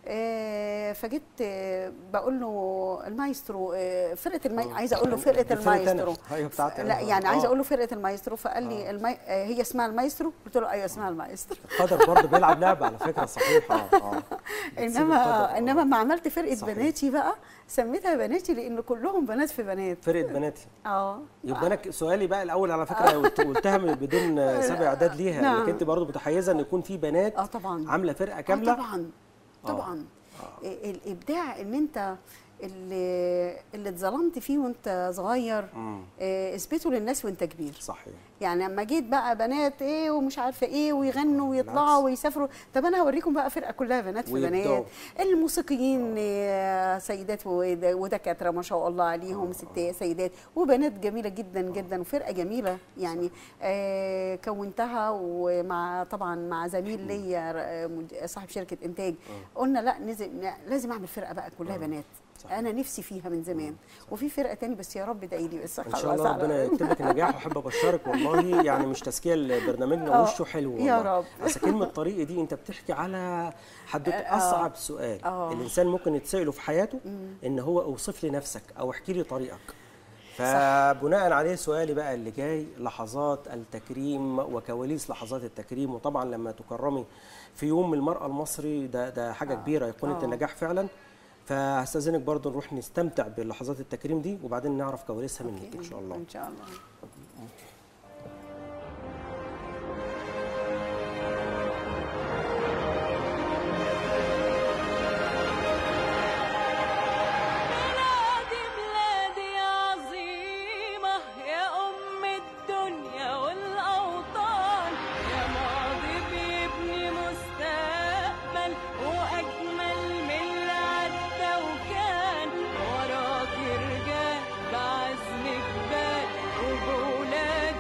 آه فجيت آه بقول له المايسترو آه فرقه الماي... عايزه اقول له فرقه دي فرقة أنا. المايسترو أيوة بتاعتي لا أنا. يعني عايزه آه. اقول له فرقه المايسترو فقال لي الماي... آه هي اسمها المايسترو قلت له ايوه اسمها المايسترو القدر برضه بيلعب لعبه على فكره صحيحه اه اه بتسيب انما القدر، آه. انما ما عملت فرقه صحيح. بناتي بقى سميتها بناتي لان كلهم بنات في بنات فرقه بناتي اه يبقى انا ك- سؤالي بقى الاول على فكره قلت- قلتها من بدون سبع اعداد ليها نعم. انك انت برضه متحيزه ان يكون في بنات اه طبعا عامله فرقه آه كامله طبعا طبعا إيه الابداع ان انت اللي اللي اتظلمت فيه وانت صغير مم. إيه، اثبته للناس وانت كبير صحيح يعني لما جيت بقى بنات ايه ومش عارفه ايه ويغنوا ويطلعوا بالعكس. ويسافروا طب انا هوريكم بقى فرقه كلها بنات في ويبدعوا. بنات الموسيقيين إيه، سيدات ود- ودكاتره ما شاء الله عليهم ستات سيدات وبنات جميله جدا جدا وفرقه جميله يعني آه كونتها ومع طبعا مع زميل ليا ر- مد- صاحب شركه انتاج قلنا لا نزل لازم اعمل فرقه بقى كلها بنات صح. انا نفسي فيها من زمان وفي فرقه تاني بس يا رب ادعي لي بس ان خلاص شاء الله على- ربنا يكتب لك النجاح واحب ابشرك والله يعني مش تزكيه لبرنامجنا آه، وشه حلو والله يا رب. بس كلمه طريقي دي انت بتحكي على حدوته آه، اصعب سؤال آه. الانسان ممكن يتساله في حياته ان هو اوصف لي نفسك او احكي لي طريقك فبناء عليه سؤالي بقى اللي جاي لحظات التكريم وكواليس لحظات التكريم وطبعا لما تكرمي في يوم المرأة المصري ده ده حاجة كبيرة أيقونة آه. النجاح فعلا فهستأذنك برضه نروح نستمتع بلحظات التكريم دي وبعدين نعرف كواليسها منك إن شاء الله ان شاء الله بلادي بلادي عظيمة يا أم الدنيا والأوطان يا ماضي بيبني مستقبل وأجمل من اللي عدى وكان وراك رجال بعزم جبال وجولك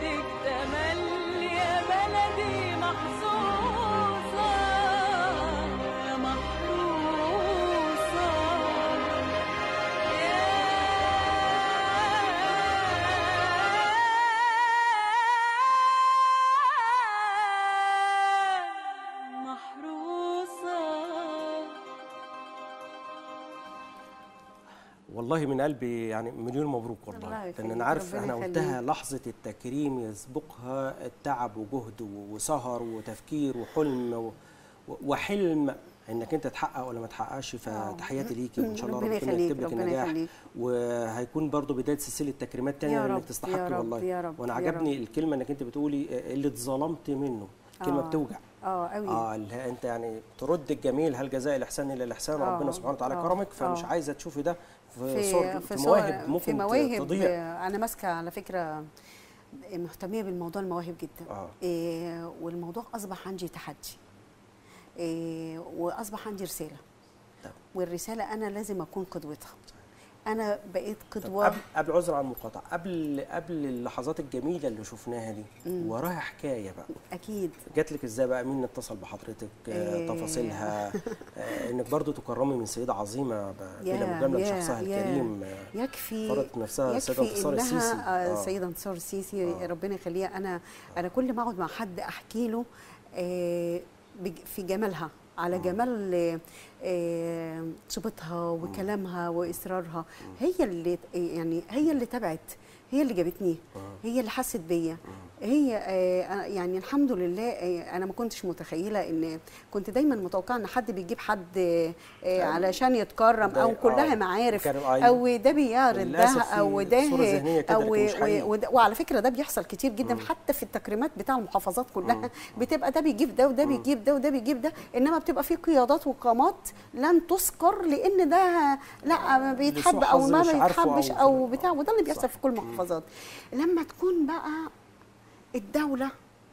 والله من قلبي يعني مليون مبروك الله والله لان يخليك، انا عارف ربنا انا يخليك. قلتها لحظه التكريم يسبقها التعب وجهد و- وسهر وتفكير وحلم و- و- وحلم انك انت تحقق ولا ما تحققش فتحياتي ليكي وان شاء الله ربنا ربنا يخليك، يكتب لك ربنا النجاح يخليك. وهيكون برضو بدايه سلسله تكريمات تانية يا لانك رب، يا تستحقي رب، والله يا رب، وانا يا عجبني الكلمه انك انت بتقولي اللي اتظلمت منه كلمه آه. بتوجع اه قوي اه اللي هي انت يعني ترد الجميل هل جزاء الاحسان الا الاحسان آه، ربنا سبحانه وتعالى آه، كرمك فمش آه. عايزه تشوفي ده في, في صور في, في صور- مواهب ممكن في مواهب تضيع آه، انا ماسكه على فكره مهتميه بالموضوع المواهب جدا آه. إيه والموضوع اصبح عندي تحدي إيه واصبح عندي رساله طب. والرساله انا لازم اكون قدوتها انا بقيت طب قدوه قبل قبل عذر عن المقاطعه قبل قبل اللحظات الجميله اللي شفناها دي وراها حكايه بقى اكيد جات لك ازاي بقى مين اتصل بحضرتك آه، إيه. تفاصيلها آه، انك برضو تكرمي من سيده عظيمه ب- بلا يا- مجامله يا- بشخصها يا. الكريم آه، يكفي فرضت نفسها السيده يكفي انتصار انها السيسي آه. آه. سيده انتصار السيسي آه. ربنا يخليها انا انا كل ما اقعد مع حد احكي له آه بج- في جمالها على جمال آه، آه، صوتها وكلامها واصرارها هي اللي يعني هي اللي تبعت هي اللي جابتني هي اللي حست بيا هي آه، أنا- يعني الحمد لله آه، انا ما كنتش متخيله ان كنت دايما متوقعه ان حد بيجيب حد آه، آه، علشان يتكرم ده- او كلها آه، معارف كانوا- أيوة. او ده بيعرض ده للأسف في او ده صورة ذهنية كده او لكن مش حقيقي. و- وده- وعلى فكره ده بيحصل كتير جدا حتى في التكريمات بتاع المحافظات كلها بتبقى ده بيجيب ده وده بيجيب ده وده بيجيب ده انما بتبقى في قيادات وقامات لن تذكر لان ده لا ما بيتحب لسوء او حظ ما مش عارفه أو بيتحبش في- او بتاع وده اللي بيحصل صح. في كل المحافظات لما تكون بقى الدوله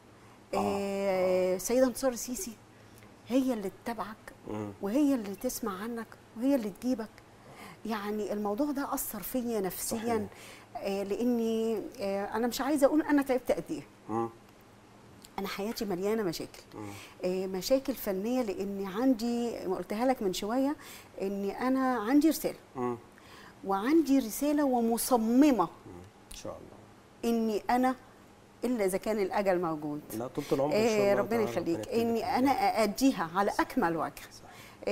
آه سيده انتصار السيسي هي اللي تتابعك مم. وهي اللي تسمع عنك وهي اللي تجيبك يعني الموضوع ده اثر فيا نفسيا صحيح. آه لاني آه انا مش عايزه اقول انا تعبت قد ايه مم. انا حياتي مليانه مشاكل آه مشاكل فنيه لاني عندي ما قلتها لك من شويه اني انا عندي رساله مم. وعندي رساله ومصممه ان شاء الله اني انا الا اذا كان الاجل موجود لا طول العمر ان شاء آه الله ربنا تعالى يخليك يكتب لك اني النجاح. انا ااديها على اكمل وجه صح.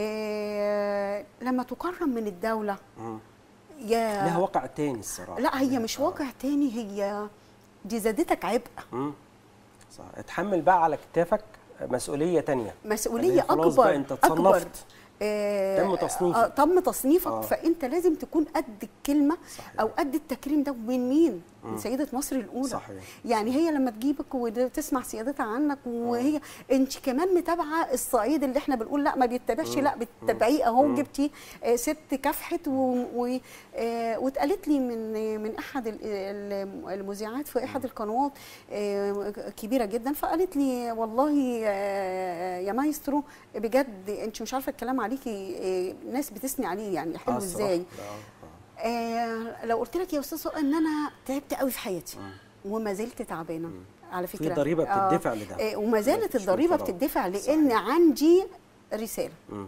آه لما تكرم من الدوله مم. يا لها واقع تاني الصراحه لا هي مش واقع تاني هي دي زادتك عبء مم. صح اتحمل بقى على كتافك مسؤوليه تانية مسؤوليه اللي خلاص اكبر بقى انت اكبر اتصنفت آه، تم تصنيفك. آه تم تصنيفك آه. فانت لازم تكون قد الكلمه صحيح. او قد التكريم ده من مين؟ من سيده مصر الاولى صحيح. يعني هي لما تجيبك وتسمع سيادتها عنك وهي انت كمان متابعه الصعيد اللي احنا بنقول لا ما بيتبعش لا بتتابعيه اهو جبتي آه، ست كافحت و- و- آه، واتقالت لي من من احد ال- ال- المذيعات في احد القنوات آه، كبيره جدا فقالت لي والله آه، يا مايسترو بجد انت مش عارفه الكلام عليكي آه، ناس بتثني عليه يعني حلو آه، الصراحة. ازاي لا، آه. آه لو قلت لك يا استاذ سؤال ان انا تعبت قوي في حياتي وما زلت تعبانه على فكره ضريبة آه، بتدفع لده. آه وما زالت مش الضريبه من فراغ. بتدفع لان عندي رساله مم.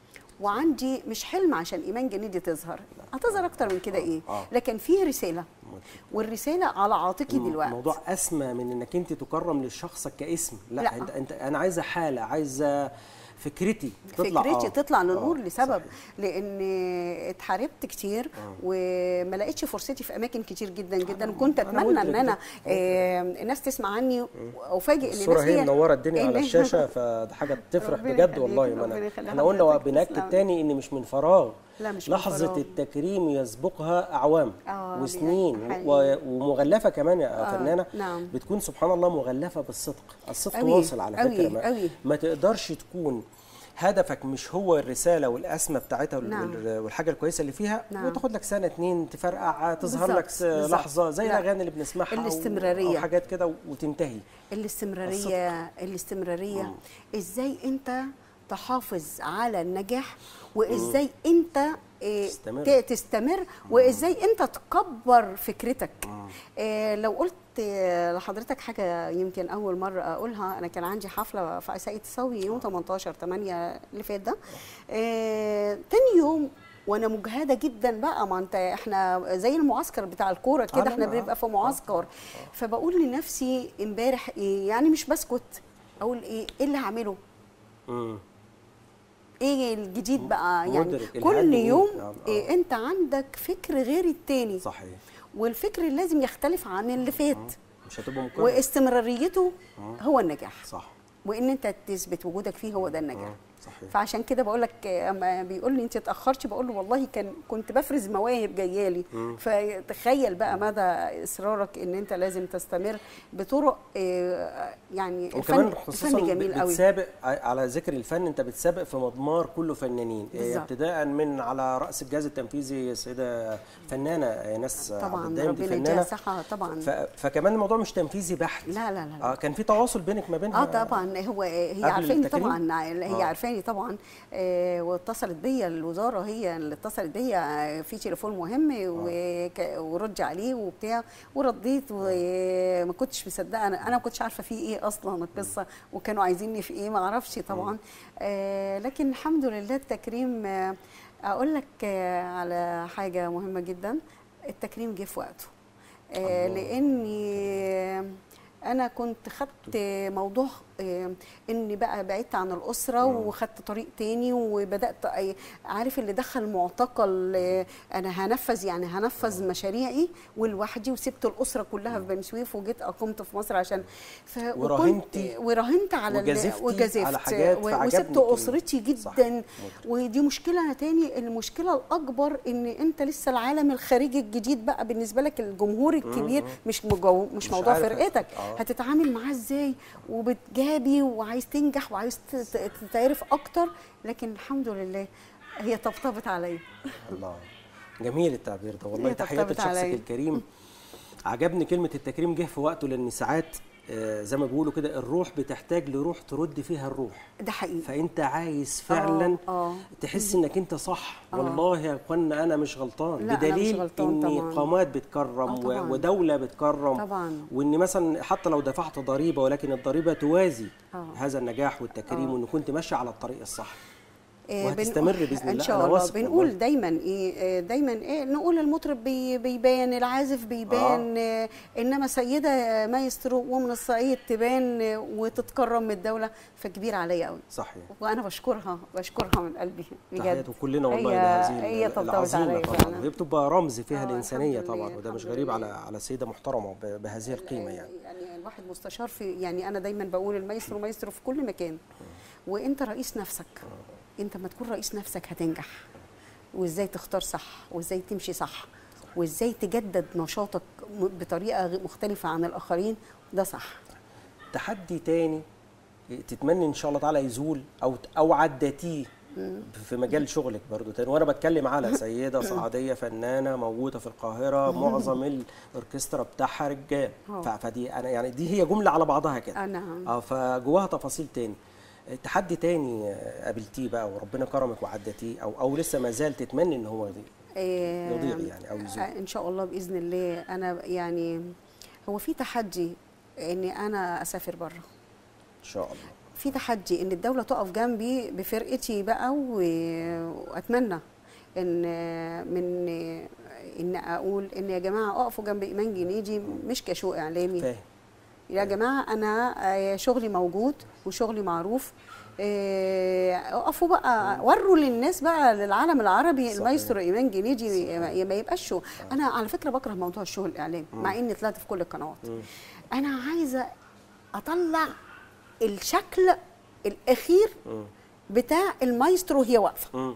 وعندي مش حلم عشان ايمان جنيدي تظهر هتظهر اكتر من كده ايه آه. لكن في رساله والرساله على عاتقي دلوقتي الموضوع اسمى من انك انت تكرم لشخصك كاسم لا, لا. انت انت انا عايزه حاله عايزه فكرتي تطلع فكرتي آه. تطلع للنور آه، لسبب صحيح. لان اتحاربت كتير وما لقيتش فرصتي في اماكن كتير جدا جدا وكنت أنا اتمنى ان مدرك انا ده. آه الناس تسمع عني وافاجئ ان الصورة الناس هي منورة الدنيا على إن- الشاشة فده حاجة تفرح ربنا بجد يخليك، والله ما ربنا أنا يخليك احنا قلنا حضرتك، بنأكد تسلم. تاني إن مش من فراغ لا مش من لحظة فراغ. التكريم يسبقها أعوام آه، دي وسنين حقيقي. و- ومغلفة كمان يا آه، فنانة نعم. بتكون سبحان الله مغلفة بالصدق الصدق أوي، واصل على أوي، فكرة ما, أوي. ما تقدرش تكون هدفك مش هو الرسالة والأسمى بتاعتها وال- نعم. وال- والحاجة الكويسة اللي فيها نعم. وتاخد لك سنة اتنين تفرقع تظهر بالظبط، لك س- بالظبط. لحظة زي لا. الأغاني اللي بنسمعها أو- الاستمرارية. أو حاجات كده وتنتهي الاستمراريه الاستمراريه ازاي انت تحافظ على النجاح وازاي انت إيه، تستمر. ت- تستمر وازاي انت تكبر فكرتك إيه لو قلت آه، لحضرتك حاجه يمكن اول مره اقولها انا كان عندي حفله في ساقية الصاوي يوم 18 8 اللي فات ده إيه تاني يوم وانا مجهده جدا بقى ما انت احنا زي المعسكر بتاع الكوره آه، كده لا، احنا لا، بنبقى في آه، معسكر فبقول لنفسي امبارح ايه يعني مش بسكت اقول ايه ايه اللي هعمله مم. ايه الجديد بقى يعني مدرك الهدي كل إيه؟ يوم نعم، آه. إيه انت عندك فكر غير التاني صحيح والفكر لازم يختلف عن اللي فات مش هتبقى مكرر واستمراريته هو النجاح صح وان انت تثبت وجودك فيه هو ده النجاح آه، صحيح فعشان كده بقول لك اما بيقول لي انت اتاخرتي بقول له والله كان كنت بفرز مواهب جايه لي فتخيل بقى مدى اصرارك ان انت لازم تستمر بطرق آه، يعني وكمان الفن خصوصا الفن جميل قوي بتسابق ع- على ذكر الفن انت بتسابق في مضمار كله فنانين إيه، بالظبط. ابتداء من على راس الجهاز التنفيذي السيده فنانه إيه، ناس عبد طبعا الدايم دي ربنا يديها فنانه الصحه طبعا ف... فكمان الموضوع مش تنفيذي بحت لا لا لا, لا. اه كان في تواصل بينك ما بينها اه طبعا هو هي قبل عارفاني التكريم؟ طبعا هي آه. عارفاني طبعا آه واتصلت بيا الوزاره هي اللي اتصلت بيا في تليفون مهم وك- ورد عليه وبتاع ورديت وما كنتش مصدقه انا انا ما كنتش عارفه في ايه اصلا القصه وكانوا عايزيني في ايه ما اعرفش طبعا آه لكن الحمد لله التكريم آه اقول لك آه على حاجه مهمه جدا التكريم جه في وقته آه الله. لاني انا كنت خدت موضوع آه، اني بقى بعدت عن الاسره وخدت طريق تاني وبدات أي- عارف اللي دخل معتقل آه، انا هنفذ يعني هنفذ مشاريعي ولوحدي وسبت الاسره كلها في بني سويف وجيت اقمت في مصر عشان ف... وكنت- وراهنتي وراهنت على ال- وجازفتي وجازفت على حاجات و- فعجبني وسبت كلمة. اسرتي صح، جدا مدرك. ودي مشكله أنا تاني المشكله الاكبر ان انت لسه العالم الخارجي الجديد بقى بالنسبه لك الجمهور الكبير مش مجو مش, مش موضوع عارف فرقتك آه. هتتعامل معاه ازاي وبتجابي وعايز تنجح وعايز ت- ت- تتعرف اكتر لكن الحمد لله هي طبطبت عليا الله جميل التعبير ده والله هي تحياتي طبطبت لشخصك عليا. الكريم عجبني كلمة التكريم جه في وقته لأن ساعات آه، زي ما بيقولوا كده الروح بتحتاج لروح ترد فيها الروح ده حقيقي فأنت عايز فعلا آه. تحس إنك أنت صح والله يا إخوانا أنا مش غلطان لا، أنا مش بدليل غلطان إن طبعاً. قامات بتكرم آه، طبعاً. و- ودولة بتكرم طبعاً. وإن مثلا حتى لو دفعت ضريبة ولكن الضريبة توازي آه. هذا النجاح والتكريم وإن كنت ماشي على الطريق الصح آه، وهتستمر بنقول- بإذن ان الله، شاء أنا الله واثق بنقول والله. دايما ايه آه، دايما ايه نقول المطرب بي بيبان العازف بيبان آه. انما سيده آه، مايسترو ومن الصعيد تبان آه، وتتكرم من الدوله فكبير عليا قوي صحيح وانا بشكرها بشكرها من قلبي بجد تحياته كلنا والله هي لهذه هي طبطبت العظيمه عليا طبعا فعلا وهي بتبقى رمز فيها آه، الانسانيه الحمد لله، طبعا وده مش الحمد غريب لله. على على سيده محترمه ب- بهذه القيمه يعني يعني الواحد مستشار في يعني انا دايما بقول المايسترو مايسترو في كل مكان وانت رئيس نفسك انت ما تكون رئيس نفسك هتنجح وازاي تختار صح وازاي تمشي صح وازاي تجدد نشاطك م- بطريقه غ- مختلفه عن الاخرين ده صح تحدي تاني تتمنى ان شاء الله تعالى يزول او او عدتيه في مجال شغلك برضو تاني وانا بتكلم على سيده صعيديه فنانه موجوده في القاهره معظم الاوركسترا بتاعها رجال آه. ف- فدي انا يعني دي هي جمله على بعضها كده آه، نعم. اه فجواها تفاصيل تاني تحدي تاني آه، قابلتيه بقى وربنا كرمك وعدتيه او او لسه ما زال تتمنى ان هو يضيع آه، يضيع يعني أو يزول. آه، ان شاء الله باذن الله انا يعني هو في تحدي اني انا اسافر بره ان شاء الله في تحدي ان الدوله تقف جنبي بفرقتي بقى و- واتمنى ان من ان اقول ان يا جماعه اقفوا جنب ايمان جنيدي مش كشو اعلامي فاهم يا جماعه انا آه، شغلي موجود وشغلي معروف آه، اقفوا بقى وروا للناس بقى للعالم العربي صحيح. المايسترو ايمان جنيدي ما ما يبقاش شو انا على فكره بكره موضوع الشغل الاعلامي مع اني طلعت في كل القنوات انا عايزه اطلع الشكل الاخير مم. بتاع المايسترو هي واقفه مم.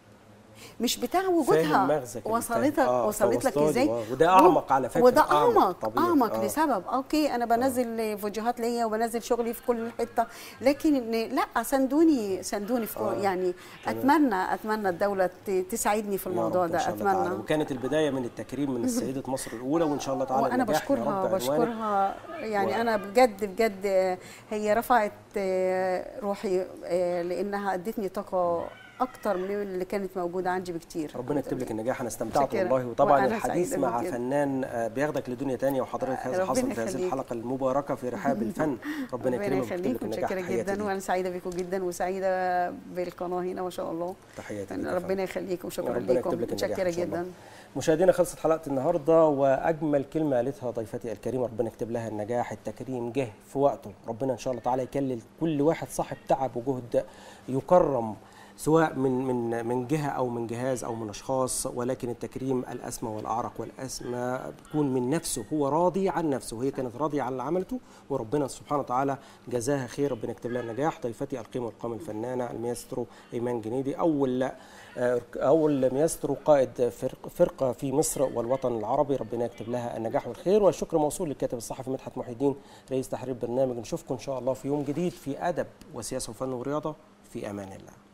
مش بتاع فاهم وجودها مغزك اللي وصلتك فاهم. آه، وصلت لك فوصلالي، ازاي آه. وده أعمق على فكرة، وده أعمق اعمق طبيعي. اعمق آه. لسبب اوكي انا بنزل فيديوهات ليا وبنزل شغلي في كل حته لكن إن- لا سندوني سندوني في آه. يعني اتمنى اتمنى الدوله ت- تساعدني في يا الموضوع رب إن ده شاء الله تعالى. اتمنى وكانت البدايه من التكريم من سيده مصر الاولى وان شاء الله تعالى وانا النجاح يا رب بشكرها عنوانك. بشكرها يعني و- انا بجد بجد آه، هي رفعت آه، روحي آه، لانها ادتني طاقه اكتر من اللي كانت موجوده عندي بكتير ربنا يكتب لك النجاح انا استمتعت شكرا. والله وطبعا وأنا الحديث سعيدة مع جداً. فنان آه، بياخدك لدنيا تانية وحضرتك هذا ربنا حصل في هذه يخليك. الحلقه المباركه في رحاب الفن ربنا ربنا يكرمك ويكتب يخليك لك النجاح متشكره تحياتي جدا ليك. وانا سعيده بيكم جدا وسعيده بالقناه هنا ما شاء الله تحياتي ليك يا ربنا فندم. يخليكم وشكرا وربنا لكم يكتب لك النجاح متشكره إن شاء الله. جدا مشاهدينا خلصت حلقه النهارده واجمل كلمه قالتها ضيفتي الكريمه ربنا يكتب لها النجاح التكريم جه في وقته ربنا ان شاء الله تعالى يكلل كل واحد صاحب تعب وجهد يكرم سواء من من من جهه او من جهاز او من اشخاص ولكن التكريم الاسمى والاعرق والاسمى بيكون من نفسه هو راضي عن نفسه وهي كانت راضيه عن اللي عملته وربنا سبحانه وتعالى جزاها خير ربنا يكتب لها النجاح ضيفتي القيمه والقامه الفنانه المايسترو ايمان جنيدي اول آه، اول مايسترو قائد فرق فرقه في مصر والوطن العربي ربنا يكتب لها النجاح والخير والشكر موصول للكاتب الصحفي مدحت محي الدين رئيس تحرير برنامج نشوفكم ان شاء الله في يوم جديد في ادب وسياسه وفن ورياضه في امان الله